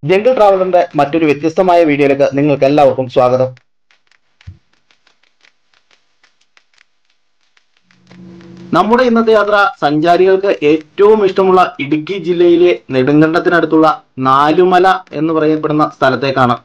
jungle ട്രാവലറിന്റെ മറ്റൊരു വ്യത്യസ്തമായ വീഡിയോയിലേക്ക് നിങ്ങൾക്ക് എല്ലാവർക്കും സ്വാഗതം നമ്മുടെ ഇന്നത്തെ യാത്ര സഞ്ചാരികൾക്ക് ഏറ്റവും ഇഷ്ടമുള്ള ഇടുക്കി ജില്ലയിലെ നെടുങ്കണ്ടത്തിനടുത്തുള്ള നാലുമല എന്ന് പറയപ്പെടുന്ന സ്ഥലത്തേക്കാണ്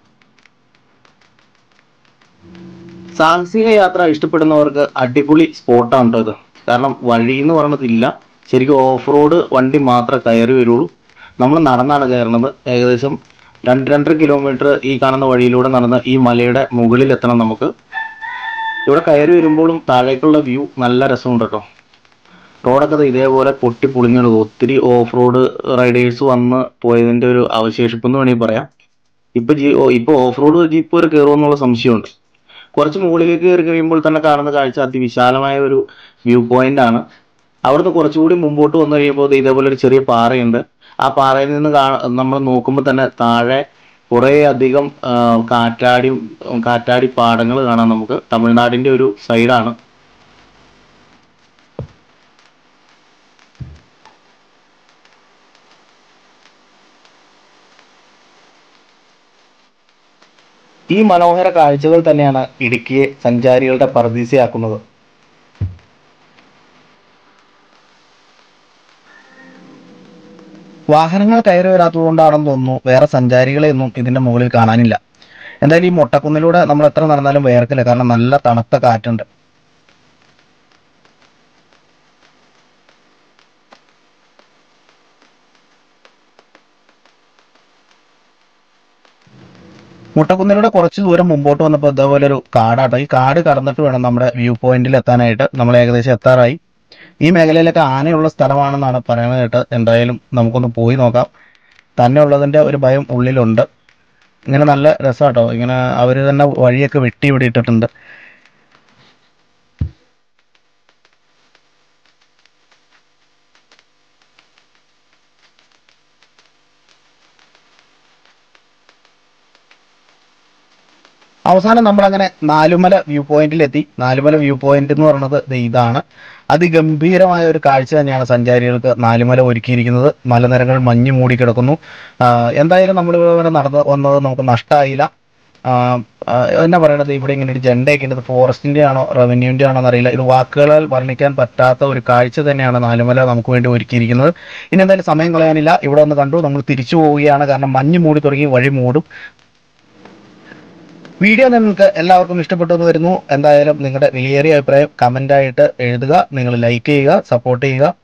സാഹസിക യാത്ര ഇഷ്ടപ്പെടുന്നവർക്ക് അടിപൊളി സ്പോട്ടാണ് കേട്ടോ ഇത് കാരണം വഴി എന്ന് പറയണതില്ല ശരിക്കും ഓഫ് റോഡ് വണ്ടി മാത്രമേ കയറി വരുള്ളൂ നമ്മൾ നടന്നാണ് കയറുന്നത് ഏകദേശം രണ്ട് രണ്ടര കിലോമീറ്റർ ഈ കാണുന്ന വഴിയിലൂടെ നടന്ന് ഈ മലയുടെ മുകളിൽ എത്തണം നമുക്ക് ഇവിടെ കയറി വരുമ്പോഴും താഴേക്കുള്ള വ്യൂ നല്ല രസമുണ്ട് കേട്ടോ റോഡൊക്കെ ദേ ഇതേപോലെ പൊട്ടി പൊളിഞ്ഞത് ഒത്തിരി ഓഫ് റോഡ് റൈഡേഴ്സ് വന്ന് പോയതിന്റെ ഒരു അവശേഷിപ്പ് എന്ന് വേണമെങ്കിൽ പറയാം ഇപ്പൊ ജി ഓ- ഇപ്പൊ ഓഫ് റോഡ് ജീപ്പ് വരെ കയറുമെന്നുള്ള സംശയമുണ്ട് കുറച്ച് മുകളിലേക്ക് കയറി കഴിയുമ്പോൾ തന്നെ കാണുന്ന കാഴ്ച അതിവിശാലമായ ഒരു വ്യൂ പോയിന്റ് ആണ് അവിടുന്ന് കുറച്ചുകൂടി മുമ്പോട്ട് വന്നു കഴിയുമ്പോൾ ദേ ഇതേപോലെ ഒരു ചെറിയ പാറയുണ്ട് ആ പാറയിൽ നിന്ന് നമ്മൾ നോക്കുമ്പോൾ തന്നെ താഴെ കുറേ അധികം ആ, കാറ്റാടി കാറ്റാടി പാടങ്ങൾ കാണാം നമുക്ക് തമിഴ്നാടിന്റെ ഒരു സൈഡാണ് ഈ മനോഹര കാഴ്ചകൾ തന്നെയാണ് ഇടുക്കിയെ സഞ്ചാരികളുടെ പറുദീസയാക്കുന്നത് വാഹനങ്ങൾ കയറി വരാത്തതുകൊണ്ടാണെന്ന് തോന്നുന്നു വേറെ സഞ്ചാരികളെയൊന്നും ഇതിന്റെ മുകളിൽ കാണാനില്ല എന്തായാലും ഈ മൊട്ടക്കുന്നിലൂടെ നമ്മൾ എത്ര നടന്നാലും വേർക്കില്ല കാരണം നല്ല തണുത്ത കാറ്റുണ്ട് മുട്ടക്കുന്നിലൂടെ കുറച്ച് ദൂരം മുമ്പോട്ട് വന്നപ്പോൾ ഇതേപോലെ ഒരു കാടാട്ടോ ഈ കാട് കടന്നിട്ട് വേണം നമ്മുടെ വ്യൂ പോയിന്റിൽ എത്താനായിട്ട് നമ്മൾ ഏകദേശം എത്താറായി ഈ മേഖലയിലൊക്കെ ആനയുള്ള സ്ഥലമാണെന്നാണ് പറയുന്നത് കേട്ട് എന്തായാലും നമുക്കൊന്ന് പോയി നോക്കാം തന്നെ ഉള്ളതിന്റെ ഒരു ഭയം ഉള്ളിലുണ്ട് ഇങ്ങനെ നല്ല രസമാട്ടോ ഇങ്ങനെ അവർ തന്നെ വഴിയൊക്കെ വെട്ടി ഇവിടെ ഇട്ടിട്ടുണ്ട് അവസാനം നമ്മൾ അങ്ങനെ നാലുമല വ്യൂ പോയിന്റിലെത്തി നാലുമല വ്യൂ പോയിന്റ് എന്ന് പറയുന്നത് ദേ ഇതാണ് അതിഗംഭീരമായ ഒരു കാഴ്ച തന്നെയാണ് സഞ്ചാരികൾക്ക് നാലുമല ഒരുക്കിയിരിക്കുന്നത് മലനിരകൾ മഞ്ഞ് മൂടി കിടക്കുന്നു ആഹ് എന്തായാലും നമ്മൾ ഇവിടെ നടന്ന് വന്നത് നമുക്ക് നഷ്ടമായില്ല ആഹ് ആഹ് എന്നാ പറയണത് ഇവിടെ ഇങ്ങനെ ഒരു ജെണ്ടയൊക്കെ ഉണ്ട് ഫോറസ്റ്റിന്റെ ആണോ റവന്യൂവിന്റെ ആണോ എന്നറിയില്ല ഇത് വാക്കുകളാൽ വർണ്ണിക്കാൻ പറ്റാത്ത ഒരു കാഴ്ച തന്നെയാണ് നാലുമല നമുക്ക് വേണ്ടി ഒരുക്കിയിരിക്കുന്നത് ഇനി എന്തായാലും സമയം കളയാനില്ല ഇവിടെ ഒന്ന് കണ്ടു നമ്മൾ തിരിച്ചു പോവുകയാണ് കാരണം മഞ്ഞ് മൂടി തുടങ്ങി വഴി മൂടും വീഡിയോ നിങ്ങൾക്ക് എല്ലാവർക്കും ഇഷ്ടപ്പെട്ടു എന്ന് വരുന്നു എന്തായാലും നിങ്ങളുടെ വിലയേറിയ അഭിപ്രായം കമന്റ് ആയിട്ട് എഴുതുക നിങ്ങൾ ലൈക്ക് ചെയ്യുക സപ്പോർട്ട് ചെയ്യുക